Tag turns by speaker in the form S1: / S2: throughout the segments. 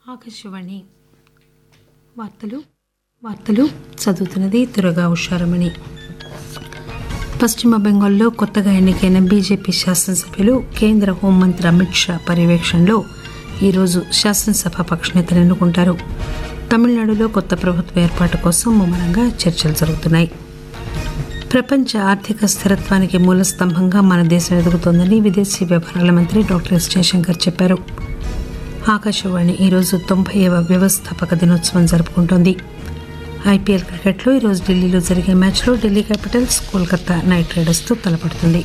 S1: ఆకాశవాణి వార్తలు వార్తలు చదువుతున్నది దురగా ఉషారమణి పశ్చిమ బెంగాల్లో కొత్తగా ఎన్నికైన బీజేపీ శాసనసభ్యులు కేంద్ర హోంమంత్రి అమిత్ షా పర్యవేక్షణలో ఈరోజు శాసనసభ పక్షనేతను ఎన్నుకుంటారు తమిళనాడులో కొత్త ప్రభుత్వ ఏర్పాటు కోసం ముమ్మరంగా చర్చలు జరుగుతున్నాయి ప్రపంచ ఆర్థిక స్థిరత్వానికి మూల స్తంభంగా మన దేశం ఎదుగుతోందని విదేశీ వ్యవహారాల మంత్రి డాక్టర్ ఎస్ జయశంకర్ చెప్పారు ఆకాశవాణి ఈరోజు తొంభైవ వ్యవస్థాపక దినోత్సవం జరుపుకుంటోంది ఐపీఎల్ క్రికెట్లో ఈరోజు ఢిల్లీలో జరిగే మ్యాచ్లో ఢిల్లీ క్యాపిటల్స్ కోల్కతా నైట్ రైడర్స్తో తలపడుతుంది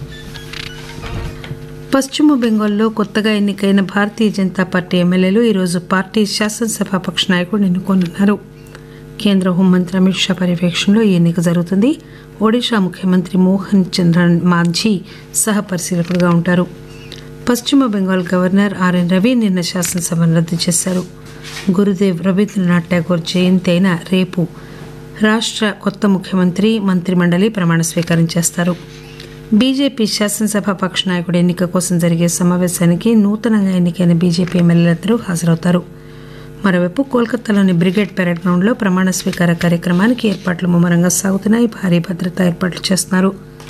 S1: పశ్చిమ బెంగాల్లో కొత్తగా ఎన్నికైన భారతీయ జనతా పార్టీ ఎమ్మెల్యేలు ఈరోజు పార్టీ శాసనసభ పక్ష నాయకుడిని ఎన్నుకోనున్నారు కేంద్ర హోంమంత్రి అమిత్ షా పర్యవేక్షణలో ఈ ఎన్నిక జరుగుతుంది ఒడిషా ముఖ్యమంత్రి మోహన్ చంద్రన్ మాంఝీ సహ పరిశీలకుడుగా ఉంటారు పశ్చిమ బెంగాల్ గవర్నర్ ఆర్ఎన్ రవి నిన్న శాసనసభను రద్దు చేశారు గురుదేవ్ రవీంద్రనాథ్ ఠాగూర్ జయంతి అయిన రేపు రాష్ట్ర కొత్త ముఖ్యమంత్రి మంత్రిమండలి ప్రమాణ స్వీకారం చేస్తారు బీజేపీ శాసనసభ పక్ష నాయకుడి ఎన్నిక కోసం జరిగే సమావేశానికి నూతనంగా ఎన్నికైన బీజేపీ ఎమ్మెల్యేలందరూ హాజరవుతారు మరోవైపు కోల్కతాలోని బ్రిగేడ్ పెరేడ్ గ్రౌండ్లో ప్రమాణ స్వీకార కార్యక్రమానికి ఏర్పాట్లు ముమ్మరంగా సాగుతున్నాయి భారీ భద్రతా ఏర్పాట్లు చేస్తున్నారు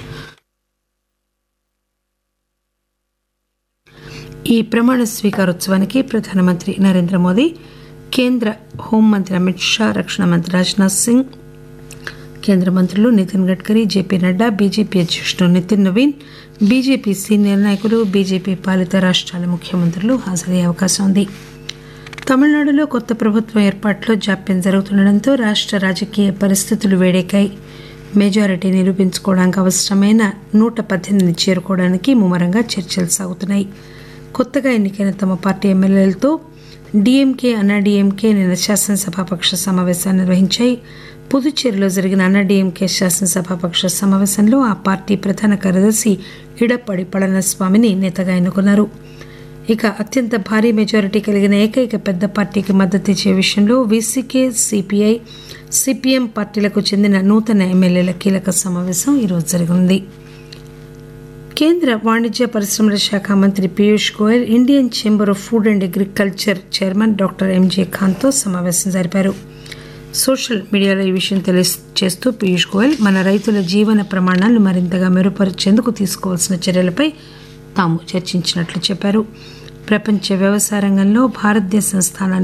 S1: ఈ ప్రమాణ స్వీకారోత్సవానికి ప్రధానమంత్రి నరేంద్ర మోదీ కేంద్ర హోంమంత్రి అమిత్ షా రక్షణ మంత్రి రాజ్నాథ్ సింగ్ కేంద్ర మంత్రులు నితిన్ గడ్కరీ జేపీ నడ్డా బీజేపీ అధ్యక్షుడు నితిన్ నవీన్ బీజేపీ సీనియర్ నాయకులు బీజేపీ పాలిత రాష్ట్రాల ముఖ్యమంత్రులు హాజరయ్యే అవకాశం ఉంది తమిళనాడులో కొత్త ప్రభుత్వం ఏర్పాటులో జాప్యం జరుగుతుండటంతో రాష్ట్ర రాజకీయ పరిస్థితులు వేడెక్కాయి మెజారిటీ నిరూపించుకోవడానికి అవసరమైన నూట పద్దెనిమిది చేరుకోవడానికి ముమ్మరంగా చర్చలు సాగుతున్నాయి కొత్తగా ఎన్నికైన తమ పార్టీ ఎమ్మెల్యేలతో డీఎంకే అన్నాడీఎంకే నిన్న శాసనసభాపక్ష సమావేశాన్ని నిర్వహించాయి పుదుచ్చేరిలో జరిగిన అన్నాడీఎంకే శాసనసభాపక్ష సమావేశంలో ఆ పార్టీ ప్రధాన కార్యదర్శి ఇడప్పడి పళనిస్వామిని నేతగా ఎన్నుకున్నారు ఇక అత్యంత భారీ మెజారిటీ కలిగిన ఏకైక పెద్ద పార్టీకి మద్దతు ఇచ్చే విషయంలో వీసీకే సిపిఐ సిపిఎం పార్టీలకు చెందిన నూతన ఎమ్మెల్యేల కీలక సమావేశం ఈరోజు జరగనుంది కేంద్ర వాణిజ్య పరిశ్రమల శాఖ మంత్రి Piyush Goyal Indian chamber of food and agriculture chairman doctor MJ ఖాన్తో సమావేశం జరిపారు సోషల్ మీడియాలో ఈ విషయం తెలియజేస్తూ పీయూష్ గోయల్ మన రైతుల జీవన ప్రమాణాలను మరింతగా మెరుగుపరిచేందుకు తీసుకోవాల్సిన చర్యలపై తాము చర్చించినట్లు చెప్పారు ప్రపంచ వ్యవసాయ రంగంలో భారతదేశం స్థానాన్ని